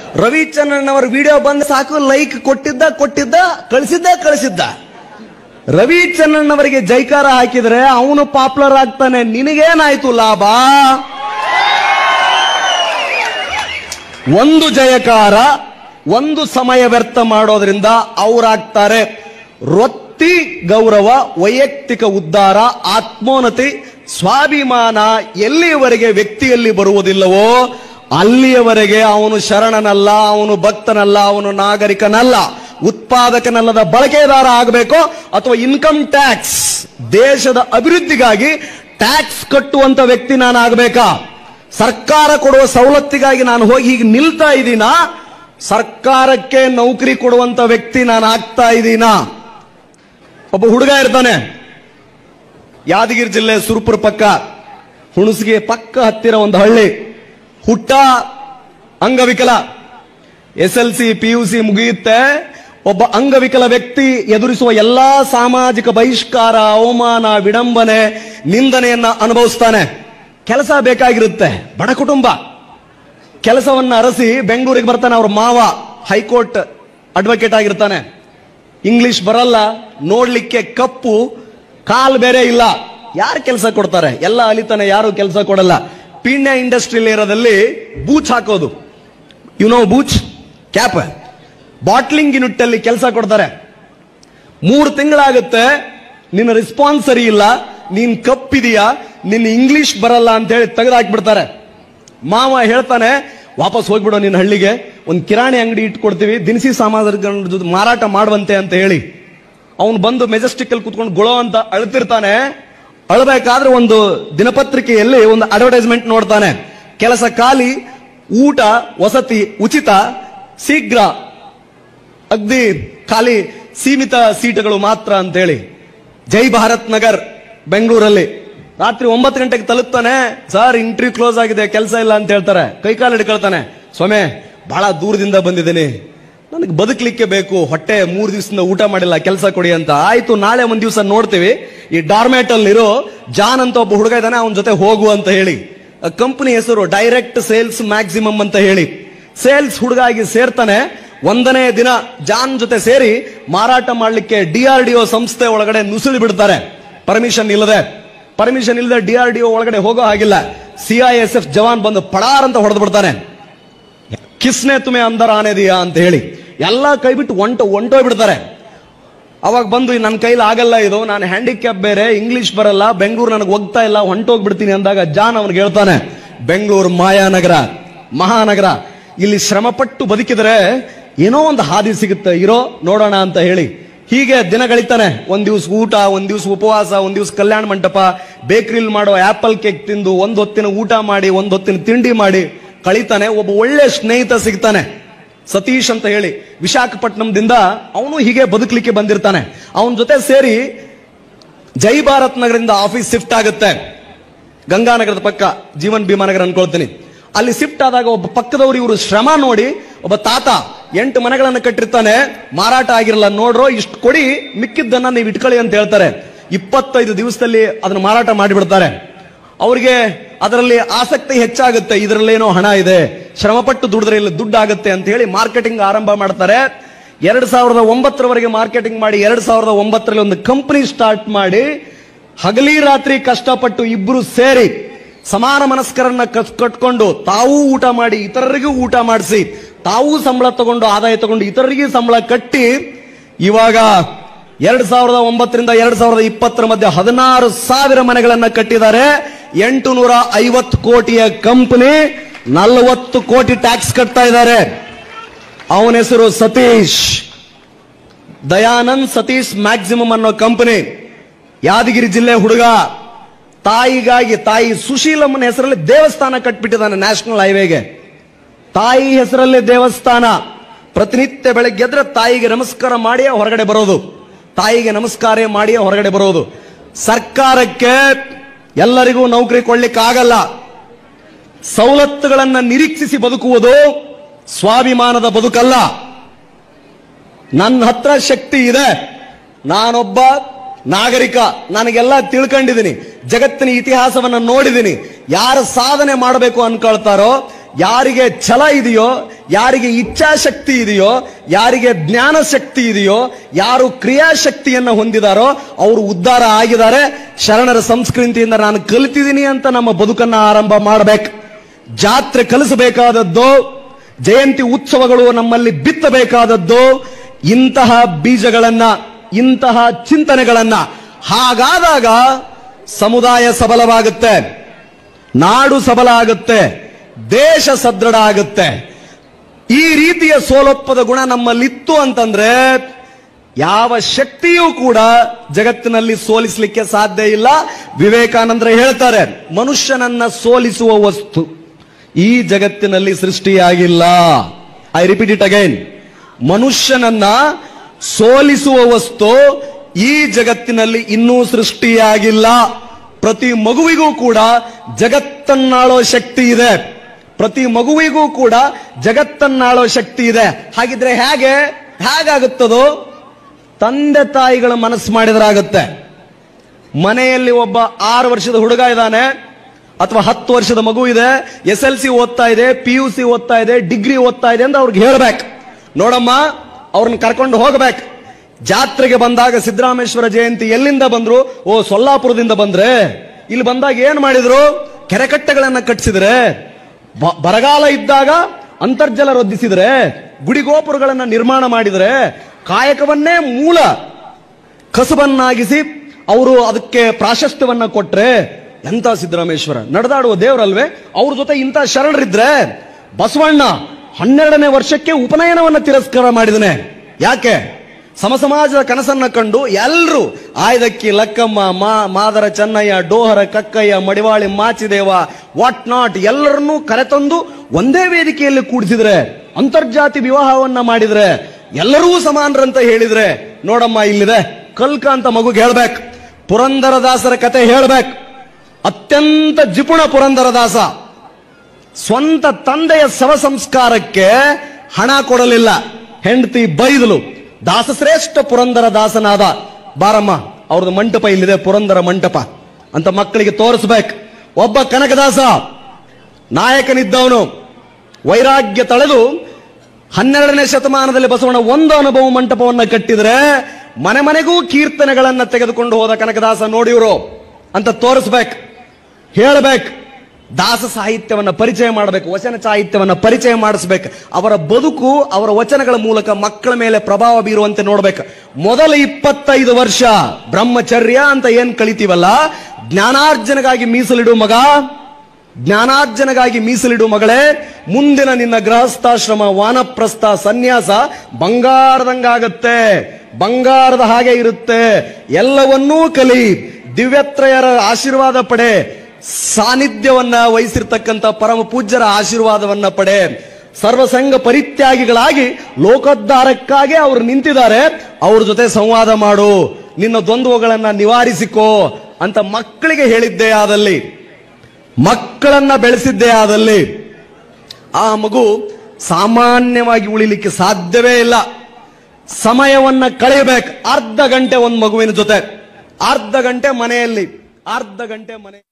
ರವಿಚಂದ್ರನ್ ಅವರ ವಿಡಿಯೋ ಬಂದ ಸಾಕು ಲೈಕ್ ಕೊಟ್ಟಿದ್ದ ಕೊಟ್ಟಿದ್ದ ಕಳಿಸಿದ್ದ ಕಳಿಸಿದ್ದ ರವಿಚಂದ್ರನ್ ಅವರಿಗೆ ಜೈಕಾರ ಹಾಕಿದ್ರೆ ಅವನು ಪಾಪ್ಯುಲರ್ ಆಗ್ತಾನೆ ನಿನಗೇನಾಯ್ತು ಲಾಭ ಒಂದು ಜಯಕಾರ ಒಂದು ಸಮಯ ವ್ಯರ್ಥ ಮಾಡೋದ್ರಿಂದ ಅವರಾಗ್ತಾರೆ ರೊತ್ತಿ ಗೌರವ ವೈಯಕ್ತಿಕ ಉದ್ಧಾರ ಆತ್ಮೋನ್ನತಿ ಸ್ವಾಭಿಮಾನ ಎಲ್ಲಿಯವರೆಗೆ ವ್ಯಕ್ತಿಯಲ್ಲಿ ಬರುವುದಿಲ್ಲವೋ ಅಲ್ಲಿಯವರೆಗೆ ಅವನು ಶರಣನಲ್ಲ ಅವನು ಭಕ್ತನಲ್ಲ ಅವನು ನಾಗರಿಕನಲ್ಲ ಉತ್ಪಾದಕನಲ್ಲದ ಬಳಕೆದಾರ ಆಗಬೇಕು ಅಥವಾ ಇನ್ಕಮ್ ಟ್ಯಾಕ್ಸ್ ದೇಶದ ಅಭಿವೃದ್ಧಿಗಾಗಿ ಟ್ಯಾಕ್ಸ್ ಕಟ್ಟುವಂತ ವ್ಯಕ್ತಿ ನಾನು ಆಗಬೇಕಾ ಸರ್ಕಾರ ಕೊಡುವ ಸವಲತ್ತಿಗಾಗಿ ನಾನು ಹೋಗಿ ಹೀಗೆ ನಿಲ್ತಾ ಇದ್ದೀನಾ ಸರ್ಕಾರಕ್ಕೆ ನೌಕರಿ ಕೊಡುವಂತ ವ್ಯಕ್ತಿ ನಾನು ಆಗ್ತಾ ಇದ್ದೀನಾ ಒಬ್ಬ ಹುಡುಗ ಇರ್ತಾನೆ ಯಾದಗಿರಿ ಜಿಲ್ಲೆ ಸುರಪುರ ಪಕ್ಕ ಹುಣಸಗಿ ಪಕ್ಕ ಹತ್ತಿರ ಒಂದು ಹಳ್ಳಿ ಹುಟ್ಟ ಅಂಗವಿಕಲ S L C P U C ಮುಗಿಯುತ್ತೆ ಒಬ್ಬ ಅಂಗವಿಕಲ ವ್ಯಕ್ತಿ ಎದುರಿಸುವ ಎಲ್ಲಾ ಸಾಮಾಜಿಕ ಬಹಿಷ್ಕಾರ ಅವಮಾನ ವಿಡಂಬನೆ ನಿಂದನೆಯನ್ನ ಅನುಭವಿಸ್ತಾನೆ ಕೆಲಸ ಬೇಕಾಗಿರುತ್ತೆ ಬಡ ಕುಟುಂಬ ಕೆಲಸವನ್ನ ಅರಸಿ ಬೆಂಗಳೂರಿಗೆ ಬರ್ತಾನೆ ಅವ್ರ ಮಾವ ಹೈಕೋರ್ಟ್ ಅಡ್ವೊಕೇಟ್ ಆಗಿರ್ತಾನೆ ಇಂಗ್ಲಿಷ್ ಬರಲ್ಲ ನೋಡ್ಲಿಕ್ಕೆ ಕಪ್ಪು ಕಾಲ್ ಬೇರೆ ಇಲ್ಲ ಯಾರು ಕೆಲಸ ಕೊಡ್ತಾರೆ ಎಲ್ಲ ಅಲಿತಾನೆ ಯಾರು ಕೆಲಸ ಕೊಡಲ್ಲ ಪೀಣ್ಯ ಇಂಡಸ್ಟ್ರಿಯಲ್ ಏರಿಯಾದಲ್ಲಿ ಬೂಚ್ ಹಾಕೋದು ಯು ನೋ ಬೂಚ್ ಕ್ಯಾಪ್ ಬಾಟ್ಲಿಂಗ್ ಯೂನಿಟ್ ಅಲ್ಲಿ ಕೆಲಸ ಕೊಡ್ತಾರೆ ಮೂರು ತಿಂಗಳಾಗುತ್ತೆ ನಿನ್ನ ರೆಸ್ಪಾನ್ಸ್ ಸರಿ ಇಲ್ಲ ನೀನ್ ಕಪ್ಪಿದೀಯಾ ನಿನ್ನ ಇಂಗ್ಲಿಷ್ ಬರಲ್ಲ ಅಂತ ಹೇಳಿ ತೆಗೆದು ಹಾಕ್ಬಿಡ್ತಾರೆ ಮಾವ ಹೇಳ್ತಾನೆ ವಾಪಸ್ ಹೋಗ್ಬಿಡೋ ನಿನ್ನ ಹಳ್ಳಿಗೆ ಒಂದು ಕಿರಾಣಿ ಅಂಗಡಿ ಇಟ್ಕೊಡ್ತೀವಿ ದಿನಸಿ ಸಾಮಾನುಗಳ ಜೊತೆ ಮಾರಾಟ ಮಾಡುವಂತೆ ಅಂತ ಹೇಳಿ ಅವನು ಬಂದು ಮೆಜೆಸ್ಟಿಕ್ ಅಲ್ಲಿ ಕುತ್ಕೊಂಡು ಗೊಳೋ ಅಂತ ಅಳ್ತಿರ್ತಾನೆ ಅಳಬೇಕಾದ್ರೆ ಒಂದು ದಿನಪತ್ರಿಕೆಯಲ್ಲಿ ಒಂದು ಅಡ್ವರ್ಟೈಸ್ಮೆಂಟ್ ನೋಡ್ತಾನೆ ಕೆಲಸ ಖಾಲಿ ಊಟ ವಸತಿ ಉಚಿತ ಶೀಘ್ರ ಅಗ್ದಿ ಖಾಲಿ ಸೀಮಿತ ಸೀಟುಗಳು ಮಾತ್ರ ಅಂತೇಳಿ ಜೈ ಭಾರತ್ ನಗರ್ ಬೆಂಗಳೂರಲ್ಲಿ ರಾತ್ರಿ ಒಂಬತ್ತು ಗಂಟೆಗೆ ತಲುಪ್ತಾನೆ ಸರ್ ಇಂಟರ್ವ್ಯೂ ಕ್ಲೋಸ್ ಆಗಿದೆ ಕೆಲಸ ಇಲ್ಲ ಅಂತ ಹೇಳ್ತಾರೆ ಕೈಕಾಲು ಹಿಡ್ಕೊಳ್ತಾನೆ ಸ್ವಾಮಿ ಬಹಳ ದೂರದಿಂದ ಬಂದಿದ್ದೀನಿ ನನಗೆ ಬದುಕಲಿಕ್ಕೆ ಬೇಕು ಹೊಟ್ಟೆ ಮೂರು ದಿವಸದಿಂದ ಊಟ ಮಾಡಿಲ್ಲ ಕೆಲಸ ಕೊಡಿ ಅಂತ ಆಯ್ತು ನಾಳೆ ಒಂದ್ ದಿವಸ ನೋಡ್ತೀವಿ ಈ ಡಾರ್ಮೆಟ್ ಅಲ್ಲಿರೋ ಜಾನ್ ಅಂತ ಒಬ್ಬ ಹುಡುಗ ಇದ್ದಾನೆ ಅವನ ಜೊತೆ ಹೋಗು ಅಂತ ಹೇಳಿ ಕಂಪನಿ ಹೆಸರು ಡೈರೆಕ್ಟ್ ಸೇಲ್ಸ್ ಮ್ಯಾಕ್ಸಿಮಮ್ ಅಂತ ಹೇಳಿ ಸೇಲ್ಸ್ ಹುಡುಗ ಆಗಿ ಸೇರ್ತಾನೆ ಒಂದನೇ ದಿನ ಜಾನ್ ಜೊತೆ ಸೇರಿ ಮಾರಾಟ ಮಾಡಲಿಕ್ಕೆ ಡಿಆರ್ಡಿಒ ಸಂಸ್ಥೆ ಒಳಗಡೆ ನುಸುಳಿ ಬಿಡ್ತಾರೆ ಪರ್ಮಿಷನ್ ಇಲ್ಲದೆ ಪರ್ಮಿಷನ್ ಇಲ್ಲದೆ ಡಿಆರ್ಡಿಒ ಒಳಗಡೆ ಹೋಗೋ ಹಾಗಿಲ್ಲ ಸಿಐಎಸ್ಎಫ್ ಜವಾನ್ ಬಂದು ಪಡಾರ್ ಅಂತ ಹೊಡೆದು ಬಿಡ್ತಾನೆ ಕಿಸ್ನೆ ತುಮೆ ಅಂದರ ಆನೆದಿಯಾ ಅಂತ ಹೇಳಿ ಎಲ್ಲ ಕೈ ಬಿಟ್ಟು ಒಂಟ ಒಂಟೋಗ್ಬಿಡ್ತಾರೆ ಅವಾಗ ಬಂದು ನನ್ನ ಕೈಲಿ ಆಗಲ್ಲ ಇದು ನಾನು ಹ್ಯಾಂಡಿಕ್ಯಾಪ್ ಬೇರೆ ಇಂಗ್ಲಿಷ್ ಬರಲ್ಲ ಬೆಂಗಳೂರು ನನಗೆ ಹೋಗ್ತಾ ಇಲ್ಲ ಹೊಂಟೋಗ್ಬಿಡ್ತೀನಿ ಅಂದಾಗ ಜಾನ್ ಅವನಿಗೆ ಹೇಳ್ತಾನೆ ಬೆಂಗಳೂರು ಮಾಯಾನಗರ ಮಹಾನಗರ ಇಲ್ಲಿ ಶ್ರಮಪಟ್ಟು ಬದುಕಿದರೆ ಏನೋ ಒಂದು ಹಾದಿ ಸಿಗುತ್ತೆ ಇರೋ ನೋಡೋಣ ಅಂತ ಹೇಳಿ ಹೀಗೆ ದಿನ ಗಳಿತಾನೆ ಒಂದ್ ದಿವ್ಸ ಊಟ ಒಂದ್ ದಿವ್ಸ ಉಪವಾಸ ಒಂದ್ ದಿವ್ಸ ಕಲ್ಯಾಣ ಮಂಟಪ ಬೇಕರಿಲ್ ಮಾಡೋ ಆಪಲ್ ಕೇಕ್ ತಿಂದು ಒಂದ್ ಹೊತ್ತಿನ ಊಟ ಮಾಡಿ ಒಂದ್ ಹೊತ್ತಿನ ತಿಂಡಿ ಮಾಡಿ ಕಳೀತಾನೆ ಒಬ್ಬ ಒಳ್ಳೆ ಸ್ನೇಹಿತ ಸಿಗ್ತಾನೆ ಸತೀಶ್ ಅಂತ ಹೇಳಿ ವಿಶಾಖಪಟ್ಟಣಂದಿಂದ ಅವನು ಹೀಗೆ ಬದುಕಲಿಕ್ಕೆ ಬಂದಿರ್ತಾನೆ ಅವನ ಜೊತೆ ಸೇರಿ ಜೈ ಭಾರತ್ ನಗರದಿಂದ ಆಫೀಸ್ ಶಿಫ್ಟ್ ಆಗುತ್ತೆ ಗಂಗಾನಗರದ ಪಕ್ಕ ಜೀವನ್ ಭೀಮಾನಗರ ಅನ್ಕೊಳ್ತೀನಿ ಅಲ್ಲಿ ಶಿಫ್ಟ್ ಆದಾಗ ಒಬ್ಬ ಪಕ್ಕದವರು ಇವರು ಶ್ರಮ ನೋಡಿ ಒಬ್ಬ ತಾತ ಎಂಟು ಮನೆಗಳನ್ನು ಕಟ್ಟಿರ್ತಾನೆ ಮಾರಾಟ ಆಗಿರಲ್ಲ ನೋಡ್ರೋ ಇಷ್ಟು ಕೊಡಿ ಮಿಕ್ಕಿದ್ದನ್ನ ನೀವು ಇಟ್ಕೊಳ್ಳಿ ಅಂತ ಹೇಳ್ತಾರೆ ಇಪ್ಪತ್ತೈದು ದಿವಸದಲ್ಲಿ ಅದನ್ನ ಮಾರಾಟ ಮಾಡಿಬಿಡ್ತಾರೆ ಅವ್ರಿಗೆ ಅದರಲ್ಲಿ ಆಸಕ್ತಿ ಹೆಚ್ಚಾಗುತ್ತೆ ಇದರಲ್ಲೇನೋ ಹಣ ಇದೆ ಶ್ರಮಪಟ್ಟು ದುಡಿದ್ರೆ ಇಲ್ಲಿ ದುಡ್ಡು ಆಗುತ್ತೆ ಅಂತ ಹೇಳಿ ಮಾರ್ಕೆಟಿಂಗ್ ಆರಂಭ ಮಾಡ್ತಾರೆ ಎರಡ್ ಸಾವಿರದ ಒಂಬತ್ತರವರೆಗೆ ಮಾರ್ಕೆಟಿಂಗ್ ಮಾಡಿ ಎರಡ್ ಸಾವಿರದ ಒಂಬತ್ತರಲ್ಲಿ ಒಂದು ಕಂಪನಿ ಸ್ಟಾರ್ಟ್ ಮಾಡಿ ಹಗಲಿ ರಾತ್ರಿ ಕಷ್ಟಪಟ್ಟು ಇಬ್ರು ಸೇರಿ ಸಮಾನ ಮನಸ್ಕರನ್ನ ಕಟ್- ಕಟ್ಕೊಂಡು ತಾವೂ ಊಟ ಮಾಡಿ ಇತರರಿಗೂ ಊಟ ಮಾಡಿಸಿ ತಾವೂ ಸಂಬಳ ತಗೊಂಡು ಆದಾಯ ತಗೊಂಡು ಇತರರಿಗೆ ಸಂಬಳ ಕಟ್ಟಿ ಇವಾಗ ಎರಡ್ ಸಾವಿರದ ಒಂಬತ್ತರಿಂದ ಎರಡ್ ಸಾವಿರದ ಇಪ್ಪತ್ತರ ಮಧ್ಯೆ ಹದಿನಾರು ಸಾವಿರ ಮನೆಗಳನ್ನ ಕಟ್ಟಿದ್ದಾರೆ ಎಂಟು ನೂರ ಐವತ್ತು ಕೋಟಿಯ ಕಂಪನಿ ನಲವತ್ತು ಕೋಟಿ ಟ್ಯಾಕ್ಸ್ ಕಟ್ತಾ ಇದ್ದಾರೆ ಅವನ ಹೆಸರು ಸತೀಶ್ ದಯಾನಂದ್ ಸತೀಶ್ ಮ್ಯಾಕ್ಸಿಮಮ್ ಅನ್ನೋ ಕಂಪನಿ ಯಾದಗಿರಿ ಜಿಲ್ಲೆ ಹುಡುಗ ತಾಯಿಗಾಗಿ ತಾಯಿ ಸುಶೀಲಮ್ಮನ ಹೆಸರಲ್ಲಿ ದೇವಸ್ಥಾನ ಕಟ್ಬಿಟ್ಟಿದ್ದಾನೆ ನ್ಯಾಷನಲ್ ಹೈವೇಗೆ ತಾಯಿ ಹೆಸರಲ್ಲಿ ದೇವಸ್ಥಾನ ಪ್ರತಿನಿತ್ಯ ಬೆಳಗ್ಗೆ ಎದ್ರೆ ತಾಯಿಗೆ ನಮಸ್ಕಾರ ಮಾಡಿಯೇ ಹೊರಗಡೆ ಬರೋದು ತಾಯಿಗೆ ನಮಸ್ಕಾರ ಮಾಡಿಯೇ ಹೊರಗಡೆ ಬರೋದು ಸರ್ಕಾರಕ್ಕೆ ಎಲ್ಲರಿಗೂ ನೌಕರಿ ಕೊಡ್ಲಿಕ್ಕೆ ಆಗಲ್ಲ ಸವಲತ್ತುಗಳನ್ನ ನಿರೀಕ್ಷಿಸಿ ಬದುಕುವುದು ಸ್ವಾಭಿಮಾನದ ಬದುಕಲ್ಲ ನನ್ನ ಹತ್ರ ಶಕ್ತಿ ಇದೆ ನಾನೊಬ್ಬ ನಾಗರಿಕ ನನಗೆಲ್ಲ ತಿಳ್ಕೊಂಡಿದ್ದೀನಿ ಜಗತ್ತಿನ ಇತಿಹಾಸವನ್ನ ನೋಡಿದ್ದೀನಿ ಯಾರು ಸಾಧನೆ ಮಾಡಬೇಕು ಅನ್ಕೊಳ್ತಾರೋ ಯಾರಿಗೆ ಛಲ ಇದೆಯೋ ಯಾರಿಗೆ ಇಚ್ಛಾಶಕ್ತಿ ಇದೆಯೋ ಯಾರಿಗೆ ಜ್ಞಾನ ಶಕ್ತಿ ಇದೆಯೋ ಯಾರು ಕ್ರಿಯಾಶಕ್ತಿಯನ್ನ ಹೊಂದಿದಾರೋ ಅವರು ಉದ್ಧಾರ ಆಗಿದ್ದಾರೆ ಶರಣರ ಸಂಸ್ಕೃತಿಯಿಂದ ನಾನು ಕಲಿತಿದ್ದೀನಿ ಅಂತ ನಮ್ಮ ಬದುಕನ್ನ ಆರಂಭ ಮಾಡಬೇಕು ಜಾತ್ರೆ ಕಲಿಸಬೇಕಾದದ್ದು ಜಯಂತಿ ಉತ್ಸವಗಳು ನಮ್ಮಲ್ಲಿ ಬಿತ್ತಬೇಕಾದದ್ದು ಇಂತಹ ಬೀಜಗಳನ್ನ ಇಂತಹ ಚಿಂತನೆಗಳನ್ನ ಹಾಗಾದಾಗ ಸಮುದಾಯ ಸಬಲವಾಗುತ್ತೆ ನಾಡು ಸಬಲ ಆಗುತ್ತೆ ದೇಶ ಸದೃಢ ಆಗುತ್ತೆ ಈ ರೀತಿಯ ಸೋಲೊಪ್ಪದ ಗುಣ ನಮ್ಮಲ್ಲಿತ್ತು ಅಂತಂದ್ರೆ ಯಾವ ಶಕ್ತಿಯೂ ಕೂಡ ಜಗತ್ತಿನಲ್ಲಿ ಸೋಲಿಸಲಿಕ್ಕೆ ಸಾಧ್ಯ ಇಲ್ಲ ವಿವೇಕಾನಂದ್ರ ಹೇಳ್ತಾರೆ ಮನುಷ್ಯನನ್ನ ಸೋಲಿಸುವ ವಸ್ತು ಈ ಜಗತ್ತಿನಲ್ಲಿ ಸೃಷ್ಟಿಯಾಗಿಲ್ಲ ಐ ರಿಪೀಟ್ ಇಟ್ ಅಗೈನ್ ಮನುಷ್ಯನನ್ನ ಸೋಲಿಸುವ ವಸ್ತು ಈ ಜಗತ್ತಿನಲ್ಲಿ ಇನ್ನೂ ಸೃಷ್ಟಿಯಾಗಿಲ್ಲ ಪ್ರತಿ ಮಗುವಿಗೂ ಕೂಡ ಜಗತ್ತನ್ನಾಳೋ ಶಕ್ತಿ ಇದೆ ಪ್ರತಿ ಮಗುವಿಗೂ ಕೂಡ ಜಗತ್ತನ್ನಾಳೋ ಶಕ್ತಿ ಇದೆ ಹಾಗಿದ್ರೆ ಹೇಗೆ ಹೇಗಾಗುತ್ತದೋ ತಂದೆ ತಾಯಿಗಳ ಮನಸ್ಸು ಮಾಡಿದ್ರಾಗುತ್ತೆ ಮನೆಯಲ್ಲಿ ಒಬ್ಬ ಆರು ವರ್ಷದ ಹುಡುಗ ಇದ್ದಾನೆ ಅಥವಾ ಹತ್ತು ವರ್ಷದ ಮಗು ಇದೆ ಎಸ್ ಎಲ್ ಸಿ ಓದ್ತಾ ಇದೆ ಪಿ ಯು ಸಿ ಓದ್ತಾ ಇದೆ ಡಿಗ್ರಿ ಓದ್ತಾ ಇದೆ ಅಂತ ಅವ್ರಿಗೆ ಹೇಳ್ಬೇಕು ನೋಡಮ್ಮ ಅವ್ರನ್ನ ಕರ್ಕೊಂಡು ಹೋಗ್ಬೇಕು ಜಾತ್ರೆಗೆ ಬಂದಾಗ ಸಿದ್ದರಾಮೇಶ್ವರ ಜಯಂತಿ ಎಲ್ಲಿಂದ ಬಂದ್ರು ಓ ಸೊಲ್ಲಾಪುರದಿಂದ ಬಂದ್ರೆ ಇಲ್ಲಿ ಬಂದಾಗ ಏನ್ ಮಾಡಿದ್ರು ಕೆರೆಕಟ್ಟೆಗಳನ್ನ ಕಟ್ಟಿಸಿದ್ರೆ ಬ- ಬರಗಾಲ ಇದ್ದಾಗ ಅಂತರ್ಜಲ ರೊದ್ದಿಸಿದ್ರೆ ಗುಡಿಗೋಪುರಗಳನ್ನ ನಿರ್ಮಾಣ ಮಾಡಿದ್ರೆ ಕಾಯಕವನ್ನೇ ಮೂಲ ಕಸಬನ್ನಾಗಿಸಿ ಅವರು ಅದಕ್ಕೆ ಪ್ರಾಶಸ್ತ್ಯವನ್ನ ಕೊಟ್ರೆ ಎಂತ ಸಿದ್ದರಾಮೇಶ್ವರ ನಡೆದಾಡುವ ದೇವರಲ್ವೇ ಅವ್ರ ಜೊತೆ ಇಂಥ ಶರಣರಿದ್ರೆ ಬಸವಣ್ಣ ಹನ್ನೆರಡನೇ ವರ್ಷಕ್ಕೆ ಉಪನಯನವನ್ನ ತಿರಸ್ಕಾರ ಮಾಡಿದನೆ ಯಾಕೆ ಸಮಸಮಾಜದ ಕನಸನ್ನ ಕಂಡು ಎಲ್ರು ಆಯ್ದಕ್ಕಿ ಲಕ್ಕಮ್ಮ ಮಾ ಮಾದರ ಚೆನ್ನಯ್ಯ ಡೋಹರ ಕಕ್ಕಯ್ಯ ಮಡಿವಾಳಿ ಮಾಚಿದೇವ ವಾಟ್ ನಾಟ್ ಎಲ್ಲರನ್ನೂ ಕರೆತಂದು ಒಂದೇ ವೇದಿಕೆಯಲ್ಲಿ ಕೂಡಿಸಿದ್ರೆ ಅಂತರ್ಜಾತಿ ವಿವಾಹವನ್ನ ಮಾಡಿದ್ರೆ ಎಲ್ಲರೂ ಸಮಾನರಂತ ಹೇಳಿದ್ರೆ ನೋಡಮ್ಮ ಇಲ್ಲಿದೆ ಕಲ್ಕ ಅಂತ ಮಗುಗೆ ಹೇಳ್ಬೇಕು ಪುರಂದರದಾಸರ ಕತೆ ಹೇಳ್ಬೇಕು ಅತ್ಯಂತ ಜಿಪುಣ ಪುರಂದರದಾಸ ಸ್ವಂತ ತಂದೆಯ ಶವ ಸಂಸ್ಕಾರಕ್ಕೆ ಹಣ ಕೊಡಲಿಲ್ಲ ಹೆಂಡತಿ ಬೈದಲು ದಾಸಶ್ರೇಷ್ಠ ಪುರಂದರ ದಾಸನಾದ ಬಾರಮ್ಮ ಅವ್ರದ್ದು ಮಂಟಪ ಇಲ್ಲಿದೆ ಪುರಂದರ ಮಂಟಪ ಅಂತ ಮಕ್ಕಳಿಗೆ ತೋರಿಸ್ಬೇಕು ಒಬ್ಬ ಕನಕದಾಸ ನಾಯಕನಿದ್ದವನು ವೈರಾಗ್ಯ ತಳೆದು ಹನ್ನೆರಡನೇ ಶತಮಾನದಲ್ಲಿ ಬಸವಣ್ಣ ಒಂದು ಅನುಭವ ಮಂಟಪವನ್ನ ಕಟ್ಟಿದ್ರೆ ಮನೆ ಮನೆಗೂ ಕೀರ್ತನೆಗಳನ್ನ ತೆಗೆದುಕೊಂಡು ಹೋದ ಕನಕದಾಸ ನೋಡಿವ್ರು ಅಂತ ತೋರಿಸ್ಬೇಕು ಹೇಳ್ಬೇಕು ದಾಸ ಸಾಹಿತ್ಯವನ್ನ ಪರಿಚಯ ಮಾಡಬೇಕು ವಚನ ಸಾಹಿತ್ಯವನ್ನ ಪರಿಚಯ ಮಾಡಿಸ್ಬೇಕು ಅವರ ಬದುಕು ಅವರ ವಚನಗಳ ಮೂಲಕ ಮಕ್ಕಳ ಮೇಲೆ ಪ್ರಭಾವ ಬೀರುವಂತೆ ನೋಡ್ಬೇಕು ಮೊದಲ ಇಪ್ಪತ್ತೈದು ವರ್ಷ ಬ್ರಹ್ಮಚರ್ಯ ಅಂತ ಏನ್ ಕಳಿತೀವಲ್ಲ ಜ್ಞಾನಾರ್ಜನೆಗಾಗಿ ಮೀಸಲಿಡು ಮಗ ಜ್ಞಾನಾರ್ಜನೆಗಾಗಿ ಮೀಸಲಿಡು ಮಗಳೇ ಮುಂದಿನ ನಿನ್ನ ಗೃಹಸ್ಥಾಶ್ರಮ ವಾನಪ್ರಸ್ಥ ಸನ್ಯಾಸ ಬಂಗಾರದಂಗಾಗತ್ತೆ ಬಂಗಾರದ ಹಾಗೆ ಇರುತ್ತೆ ಎಲ್ಲವನ್ನೂ ಕಲಿ ದಿವ್ಯತ್ರಯರ ಆಶೀರ್ವಾದ ಪಡೆ ಸಾನ್ನಿಧ್ಯವನ್ನ ವಹಿಸಿರ್ತಕ್ಕಂಥ ಪರಮ ಪೂಜ್ಯರ ಆಶೀರ್ವಾದವನ್ನ ಪಡೆ ಸರ್ವಸಂಗ ಪರಿತ್ಯಾಗಿಗಳಾಗಿ ಲೋಕೋದ್ಧಾರಕ್ಕಾಗಿ ಅವರು ನಿಂತಿದ್ದಾರೆ ಅವ್ರ ಜೊತೆ ಸಂವಾದ ಮಾಡು ನಿನ್ನ ದ್ವಂದ್ವಗಳನ್ನ ನಿವಾರಿಸಿಕೋ ಅಂತ ಮಕ್ಕಳಿಗೆ ಹೇಳಿದ್ದೇ ಆದಲ್ಲಿ ಮಕ್ಕಳನ್ನ ಬೆಳೆಸಿದ್ದೇ ಆದಲ್ಲಿ ಆ ಮಗು ಸಾಮಾನ್ಯವಾಗಿ ಉಳಿಲಿಕ್ಕೆ ಸಾಧ್ಯವೇ ಇಲ್ಲ ಸಮಯವನ್ನ ಕಳೆಯಬೇಕು ಅರ್ಧ ಗಂಟೆ ಒಂದು ಮಗುವಿನ ಜೊತೆ ಅರ್ಧ ಗಂಟೆ ಮನೆಯಲ್ಲಿ ಅರ್ಧ ಗಂಟೆ ಮನೆ